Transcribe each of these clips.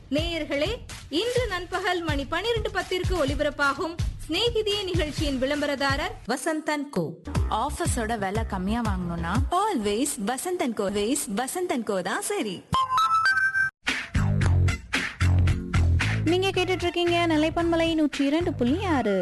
நேயர்களே இன்று நண்பகல் மணி பனிரெண்டு பத்திற்கு ஒலிபரப்பாகும் சிநேகிதியே நிகழ்ச்சியின் விளம்பரதாரர் வசந்தன் கோ ஆஃபீஸோட விலை கம்மியா வாங்கணும்னா always Vasanthan co ways Vasanthan co தான் சரி நீங்க கேட்டுட்டு இருக்கீங்க நிலைப்பன்மலை நூற்றி இரண்டு புள்ளி ஆறு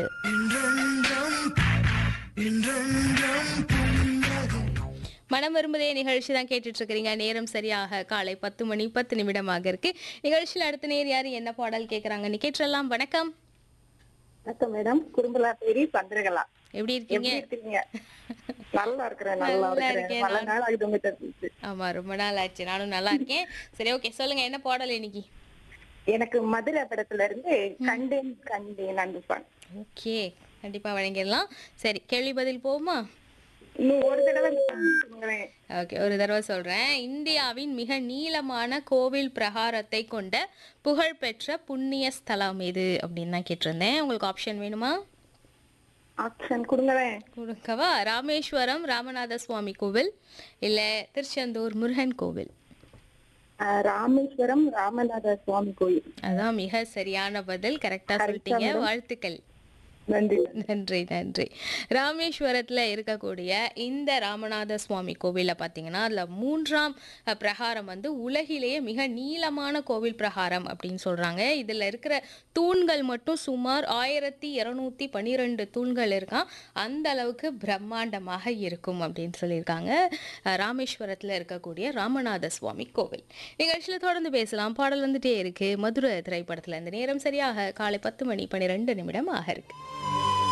மனம் விரும்புதே நிகழ்ச்சி தான் கேட்டுட்டு இருக்கிறீங்க நேரம் சரியாக காலை பத்து மணி பத்து நிமிடமாக இருக்கு நிகழ்ச்சியில் அடுத்த நேர் யாரு என்ன பாடல் கேட்கறாங்கன்னு கேட்டுறலாம் வணக்கம் வணக்கம் மேடம் குறும்பலா பேரி பந்திரகலா எப்படி இருக்கீங்க எப்படி இருக்கீங்க நல்லா இருக்கிறேன் நல்லா நல்லா இருக்கிறேன் இருக்கேன் பல நான். நாள் ஆகுது உங்ககிட்ட பேசி. ஆமா ரொம்ப நாள் ஆச்சு நானும் நல்லா இருக்கேன் சரி ஓகே சொல்லுங்க என்ன பாடல் இன்னைக்கு எனக்கு மதுரை படத்துல இருந்து கண்டேன் கண்டேன் அந்த சாங் ஓகே கண்டிப்பா வழங்கிடலாம் சரி கேள்வி பதில் போகுமா இன்னும் ஒரு தடவை அந்த song சொல்லுங்களேன். ஓகே ஒரு தடவை சொல்றேன் இந்தியாவின் மிக நீளமான கோவில் பிரகாரத்தை கொண்ட புகழ்பெற்ற புண்ணிய ஸ்தலம் எது அப்படின்னு தான் கேட்டிருந்தேன் உங்களுக்கு ஆப்ஷன் வேணுமா ஆப்ஷன் கொடுங்களேன் கொடுக்கவா ராமேஸ்வரம் ராமநாத சுவாமி கோவில் இல்ல திருச்செந்தூர் முருகன் கோவில் ஆஹ் ராமேஸ்வரம் ராமநாத சுவாமி கோயில் அதான் மிக சரியான பதில் கரெக்டா சொல்லிட்டீங்க வாழ்த்துக்கள் நன்றி நன்றி நன்றி ராமேஸ்வரத்தில் இருக்கக்கூடிய இந்த ராமநாத சுவாமி கோவிலில் பார்த்தீங்கன்னா அதில் மூன்றாம் அஹ், பிரகாரம் வந்து உலகிலேயே மிக நீளமான கோவில் பிரகாரம் அப்படின்னு சொல்கிறாங்க இதில் இருக்கிற தூண்கள் மட்டும் சுமார் ஆயிரத்தி இரநூத்தி பன்னிரெண்டு தூண்கள் இருக்கான் அந்த அளவுக்கு பிரம்மாண்டமாக இருக்கும் அப்படின்னு சொல்லியிருக்காங்க அஹ், ராமேஸ்வரத்தில் இருக்கக்கூடிய ராமநாத சுவாமி கோவில் நிகழ்ச்சியில் தொடர்ந்து பேசலாம் பாடல் வந்துட்டே இருக்கு மதுரை திரைப்படத்தில் இந்த நேரம் சரியாக காலை பத்து மணி பன்னிரெண்டு நிமிடம் ஆக இருக்கு